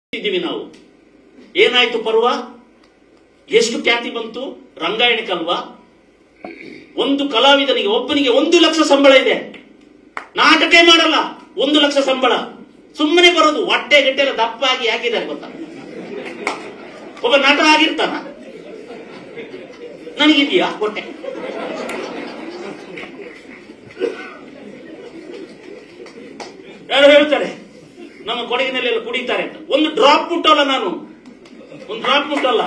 ಇದ್ದೀವಿ ನಾವು ಏನಾಯ್ತು ಪರ್ವ ಎಷ್ಟು ಖ್ಯಾತಿ ಬಂತು ರಂಗಾಯಣಕ್ಕಲ್ವಾ ಒಂದು ಕಲಾವಿದನಿಗೆ ಒಬ್ಬನಿಗೆ ಒಂದು ಲಕ್ಷ ಸಂಬಳ ಇದೆ ನಾಟಕ ಮಾಡಲ್ಲ ಒಂದು ಲಕ್ಷ ಸಂಬಳ ಸುಮ್ಮನೆ ಬರೋದು ಹೊಟ್ಟೆ ಗಟ್ಟೆ ಎಲ್ಲ ದಪ್ಪ ಆಗಿ ಹಾಕಿದ್ದಾರೆ ಗೊತ್ತಾ ಒಬ್ಬ ನಟ ಆಗಿರ್ತಾನ ನನಗಿದೆಯಾ ಹೊಟ್ಟೆ ಯಾರು ಹೇಳ್ತಾರೆ ನಮ್ಮ ಕೊಡಗಿನಲ್ಲೆಲ್ಲ ಕುಡಿತಾರೆ ಅಂತ ಒಂದು ಡ್ರಾಪ್ ಮುಟ್ಟಲ್ಲ ನಾನು ಒಂದು ಡ್ರಾಪ್ ಮುಟ್ಟಲ್ಲ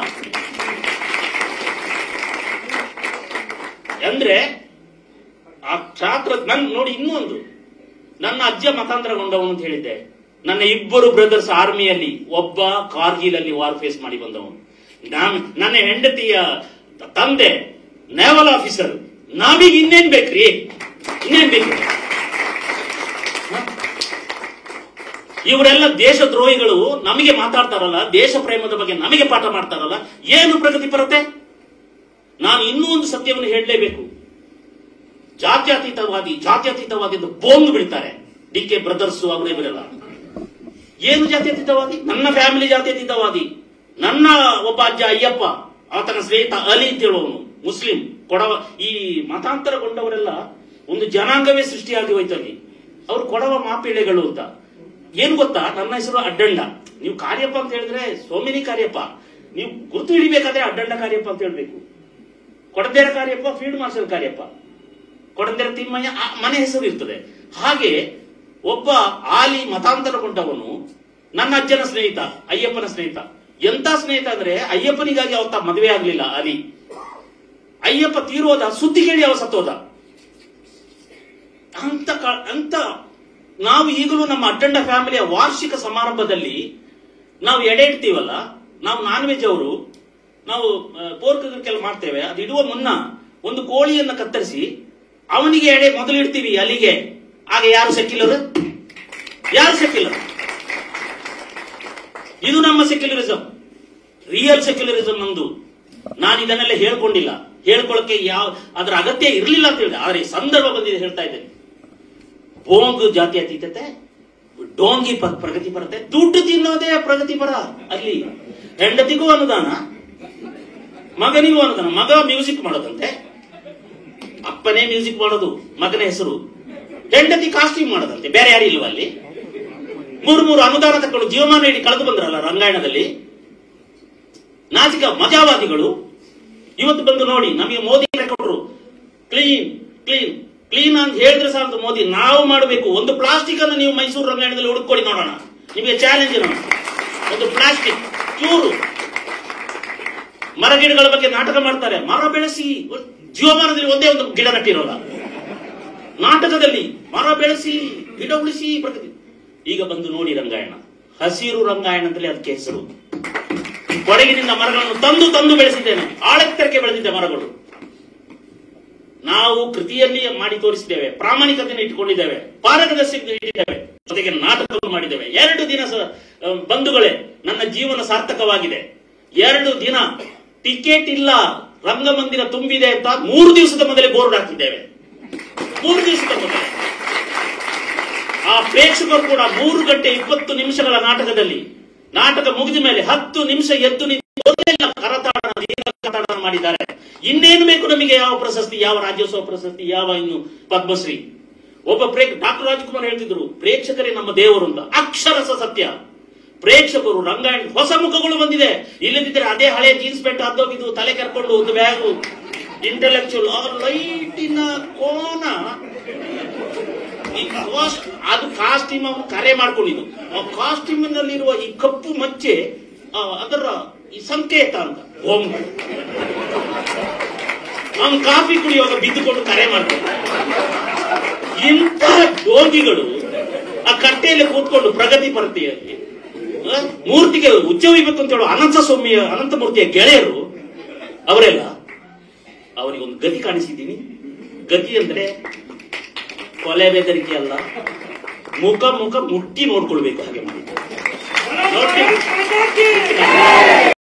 ಅಂದ್ರೆ ಆ ಛಾತ್ರ ನನ್ ನೋಡಿ ಇನ್ನೂ ಒಂದು ನನ್ನ ಅಜ್ಜ ಮತಾಂತರಗೊಂಡವನು ಅಂತ ಹೇಳಿದ್ದೆ ನನ್ನ ಇಬ್ಬರು ಬ್ರದರ್ಸ್ ಆರ್ಮಿಯಲ್ಲಿ ಒಬ್ಬ ಕಾರ್ಗಿಲ್ ಅಲ್ಲಿ ವಾರ್ ಫೇಸ್ ಮಾಡಿ ಬಂದವನು ನಾನ್ ನನ್ನ ಹೆಂಡತಿಯ ತಂದೆ ನೇವಲ್ ಆಫೀಸರ್ ನಾವೀಗ ಇನ್ನೇನ್ ಬೇಕ್ರಿ ಇನ್ನೇನ್ ಬೇಕು ಹ? ಇವರೆಲ್ಲ ದೇಶದ್ರೋಹಿಗಳು ನಮಗೆ ಮಾತಾಡ್ತಾರಲ್ಲ ದೇಶ ಪ್ರೇಮದ ಬಗ್ಗೆ ನಮಗೆ ಪಾಠ ಮಾಡ್ತಾರಲ್ಲ ಏನು ಪ್ರಗತಿ ಬರುತ್ತೆ ನಾನು ಇನ್ನೂ ಒಂದು ಸತ್ಯವನ್ನು ಹೇಳಲೇಬೇಕು ಜಾತ್ಯತೀತವಾದಿ ಜಾತ್ಯತೀತವಾದಿ ಎಂದು ಬೋಂಗ್ ಬಿಡ್ತಾರೆ ಡಿ ಕೆ ಬ್ರದರ್ಸ್ ಅವರು ಇವರೆಲ್ಲ ಏನು ಜಾತ್ಯತೀತವಾದಿ ನನ್ನ ಫ್ಯಾಮಿಲಿ ಜಾತ್ಯತೀತವಾದಿ ನನ್ನ ಒಬ್ಬ ಅಜ್ಜ ಅಯ್ಯಪ್ಪ ಆತನ ಸ್ನೇಹಿತ ಅಲಿ ಅಂತ ಹೇಳುವವನು ಮುಸ್ಲಿಂ ಕೊಡವ ಈ ಮತಾಂತರಗೊಂಡವರೆಲ್ಲ ಒಂದು ಜನಾಂಗವೇ ಸೃಷ್ಟಿಯಾಗಿ ಹೋಯ್ತಲ್ಲಿ ಅವರು ಕೊಡವ ಮಾಪಿಳೆಗಳು ಅಂತ ಏನ್ ಗೊತ್ತಾ ನನ್ನ ಹೆಸರು ಅಡ್ಡಂಡ ನೀವು ಕಾರ್ಯಪ್ಪ ಅಂತ ಹೇಳಿದ್ರೆ ಸೋಮಿನಿ ಕಾರ್ಯಪ್ಪ ನೀವು ಗುರುತು ಹಿಡಿಬೇಕಾದ್ರೆ ಅಡ್ಡಂಡ ಕಾರ್ಯಪ್ಪ ಅಂತ ಹೇಳ್ಬೇಕು ಕೊಡದೇರ ಕಾರ್ಯಪ್ಪ ಫೀಲ್ಡ್ ಮಾರ್ಷಲ್ ಕಾರ್ಯಪ್ಪ ಕೊಡದೇರ ತಿಮ್ಮಯ್ಯ ಆ ಮನೆ ಹೆಸರು ಇರ್ತದೆ ಹಾಗೆ ಒಬ್ಬ ಆಲಿ ಮತಾಂತರಗೊಂಡವನು ನನ್ನ ಅಜ್ಜನ ಸ್ನೇಹಿತ ಅಯ್ಯಪ್ಪನ ಸ್ನೇಹಿತ ಎಂತ ಸ್ನೇಹಿತ ಅಂದ್ರೆ ಅಯ್ಯಪ್ಪನಿಗಾಗಿ ಅವತ್ತ ಮದುವೆ ಆಗ್ಲಿಲ್ಲ ಆಲಿ ಅಯ್ಯಪ್ಪ ತೀರೋದ ಸುದ್ದಿ ಕೇಳಿ ಅವ ಸತ್ತೋದ ಅಂತ ಕ- ಅಂತ ನಾವು ಈಗಲೂ ನಮ್ಮ ಅಡ್ಡಂಡ ಫ್ಯಾಮಿಲಿಯ ವಾರ್ಷಿಕ ಸಮಾರಂಭದಲ್ಲಿ ನಾವು ಎಡೆ ಇಡ್ತೀವಲ್ಲ ನಾವು ನಾನ್ ವೆಜ್ ಅವರು ನಾವು ಪೋರ್ಕಲ್ ಮಾಡ್ತೇವೆ ಅದು ಇಡುವ ಮುನ್ನ ಒಂದು ಕೋಳಿಯನ್ನ ಕತ್ತರಿಸಿ ಅವನಿಗೆ ಎಡೆ ಮೊದಲು ಇಡ್ತೀವಿ ಅಲ್ಲಿಗೆ ಆಗ ಯಾರು ಸೆಕ್ಯುಲರ್ ಯಾರು ಸೆಕ್ಯುಲರ್ ಇದು ನಮ್ಮ ಸೆಕ್ಯುಲರಿಸಂ ರಿಯಲ್ ಸೆಕ್ಯುಲರಿಸಂ ನಮ್ದು ನಾನು ಇದನ್ನೆಲ್ಲ ಹೇಳ್ಕೊಂಡಿಲ್ಲ ಹೇಳ್ಕೊಳಕ್ಕೆ ಯಾವ ಅದರ ಅಗತ್ಯ ಇರಲಿಲ್ಲ ಅಂತ ಹೇಳಿದೆ ಆದರೆ ಈ ಸಂದರ್ಭ ಬಂದಿದೆ ಹೇಳ್ತಾ ಇದ್ದೇನೆ ಬೋಂಗ್ ಜಾತ್ಯತೀತತೆ ಡೋಂಗಿ ಪ- ಪ್ರಗತಿ ಬರುತ್ತೆ ದುಡ್ಡು ತಿನ್ನೋದೇ ಪ್ರಗತಿ ಪರ ಅಲ್ಲಿ ಹೆಂಡತಿಗೂ ಅನುದಾನ ಮಗನಿಗೂ ಅನುದಾನ ಮಗ ಮ್ಯೂಸಿಕ್ ಮಾಡೋದಂತೆ ಅಪ್ಪನೇ ಮ್ಯೂಸಿಕ್ ಮಾಡೋದು ಮಗನ ಹೆಸರು ಹೆಂಡತಿ ಕಾಸ್ಟ್ಯೂಮ್ ಮಾಡೋದಂತೆ ಬೇರೆ ಯಾರು ಇಲ್ವಾ ಅಲ್ಲಿ ಮೂರು ಮೂರು ಅನುದಾನ ತಕೊಂಡು ಜೀವಮಾನ ಇಡೀ ಕಳೆದು ಬಂದ್ರಲ್ಲ ರಂಗಾಯಣದಲ್ಲಿ ನಾಚಿಕ ಮಜಾವಾದಿಗಳು ಇವತ್ತು ಬಂದು ನೋಡಿ ನಮಗೆ ಮೋದಿ ಕೊಟ್ಟರು ಕ್ಲೀನ್ ಕ್ಲೀನ್ ಕ್ಲೀನ್ ಅಂತ ಹೇಳಿದ್ರೆ ಸಾಕು ಮೋದಿ ನಾವು ಮಾಡಬೇಕು ಒಂದು ಪ್ಲಾಸ್ಟಿಕ್ ಅನ್ನು ನೀವು ಮೈಸೂರು ರಂಗಾಯಣದಲ್ಲಿ ಹುಡುಕೊಡಿ ನೋಡೋಣ ನಿಮಗೆ ಚಾಲೆಂಜ್ ಇರೋಣ ಒಂದು ಪ್ಲಾಸ್ಟಿಕ್ ಚೂರು ಮರ ಗಿಡಗಳ ಬಗ್ಗೆ ನಾಟಕ ಮಾಡ್ತಾರೆ ಮರ ಬೆಳೆಸಿ ಜೀವಮಾನದಲ್ಲಿ ಒಂದೇ ಒಂದು ಗಿಡ ನಟ್ಟಿರೋಲ್ಲ ನಾಟಕದಲ್ಲಿ ಮರ ಬೆಳೆಸಿ ಗಿಡ ಉಳಿಸಿ ಪ್ರಗತಿ ಈಗ ಬಂದು ನೋಡಿ ರಂಗಾಯಣ ಹಸಿರು ರಂಗಾಯಣ ಅಂತಲೇ ಅದಕ್ಕೆ ಹೆಸರು ಕೊಡಗಿನಿಂದ ಮರಗಳನ್ನು ತಂದು ತಂದು ಬೆಳೆಸಿದ್ದೇನೆ ಆಳೆತ್ತರಕ್ಕೆ ಬೆಳೆದಿದ್ದೆ ಮರಗಳು ನಾವು ಕೃತಿಯಲ್ಲಿ ಮಾಡಿ ತೋರಿಸಿದ್ದೇವೆ ಪ್ರಾಮಾಣಿಕತೆಯನ್ನು ಇಟ್ಟುಕೊಂಡಿದ್ದೇವೆ ಪಾರದರ್ಶಕ ಇಟ್ಟಿದ್ದೇವೆ ಜೊತೆಗೆ ನಾಟಕವನ್ನು ಮಾಡಿದ್ದೇವೆ ಎರಡು ದಿನ ಸ- ಅಹ್, ಬಂಧುಗಳೇ ನನ್ನ ಜೀವನ ಸಾರ್ಥಕವಾಗಿದೆ ಎರಡು ದಿನ ಟಿಕೆಟ್ ಇಲ್ಲ ರಂಗಮಂದಿರ ತುಂಬಿದೆ ಅಂತ ಮೂರು ದಿವಸದ ಮೊದಲೇ ಬೋರ್ಡ್ ಹಾಕಿದ್ದೇವೆ ಮೂರು ದಿವಸದ ಮೊದಲೇ ಆ ಪ್ರೇಕ್ಷಕರು ಕೂಡ ಮೂರು ಗಂಟೆ ಇಪ್ಪತ್ತು ನಿಮಿಷಗಳ ನಾಟಕದಲ್ಲಿ ನಾಟಕ ಮುಗಿದ ಮೇಲೆ ಹತ್ತು ನಿಮಿಷ ಎದ್ದು ನಿಂತು ಒಂದೆಲ್ಲ ಕರತಾಡ ದೀರ್ಘ ಕರತಾಡ ಮಾಡಿದ್ದಾರೆ ಇನ್ನೇನು ಬೇಕು ನಮಗೆ ಯಾವ ಪ್ರಶಸ್ತಿ ಯಾವ ರಾಜ್ಯೋತ್ಸವ ಪ್ರಶಸ್ತಿ ಯಾವ ಇನ್ನು ಪದ್ಮಶ್ರೀ ಒಬ್ಬ ಪ್ರೇ ಡಾಕ್ಟರ್ ರಾಜ್ಕುಮಾರ್ ಹೇಳ್ತಿದ್ರು ಪ್ರೇಕ್ಷಕರೇ ನಮ್ಮ ದೇವರು ಅಂತ ಅಕ್ಷರಸ ಸತ್ಯ ಪ್ರೇಕ್ಷಕರು ರಂಗಾಯಣ ಹೊಸ ಮುಖಗಳು ಬಂದಿದೆ ಇಲ್ಲದಿದ್ದರೆ ಅದೇ ಹಳೆ ಜೀನ್ಸ್ ಪ್ಯಾಂಟ್ ಅದ್ದೋಗಿದ್ದು ತಲೆ ಕರ್ಕೊಂಡು ಒಂದು ಬ್ಯಾಗು ಇಂಟೆಲೆಕ್ಚುಯಲ್ ಲೈಟಿನ ಕೋನ ಈ ಕಾಸ್ಟ್ ಅದು ಕಾಸ್ಟ್ಯೂಮ್ ಅವನು ಕರೆ ಮಾಡ್ಕೊಂಡಿದ್ದು ಆ ಕಾಸ್ಟ್ಯೂಮ್ ನಲ್ಲಿರುವ ಈ ಕಪ್ಪು ಮಚ್ಚೆ ಆ, ಅದರ ಈ ಸಂಕೇತ ಅಂತ ಓಂ ಅವನು ಕಾಫಿ ಕುಡಿಯುವಾಗ ಬಿದ್ದುಕೊಂಡು ಕರೆ ಮಾಡ್ತಾನೆ ಇಂತಹ ಯೋಗಿಗಳು ಆ ಕಟ್ಟೆಯಲ್ಲಿ ಕೂತ್ಕೊಂಡು ಪ್ರಗತಿ ಪರತೆಯಲ್ಲಿ ಆ, ಮೂರ್ತಿಗೆ ಉಚ್ಚವಿಬೇಕು ಅಂತ ಹೇಳೋ ಅನಂತ ಸ್ವಾಮಿಯ ಅನಂತ ಮೂರ್ತಿಯ ಗೆಳೆಯರು ಅವರೆಲ್ಲ ಅವರಿಗೊಂದು ಗತಿ ಕಾಣಿಸಿದ್ದೀನಿ ಗತಿ ಅಂದ್ರೆ ಕೊಲೆ ಬೆದರಿಕೆ ಅಲ್ಲ ಮುಖ ಮುಖ ಮುಟ್ಟಿ ನೋಡ್ಕೊಳ್ಬೇಕು ಹಾಗೆ ಮಾಡಿ ನೋಡಿ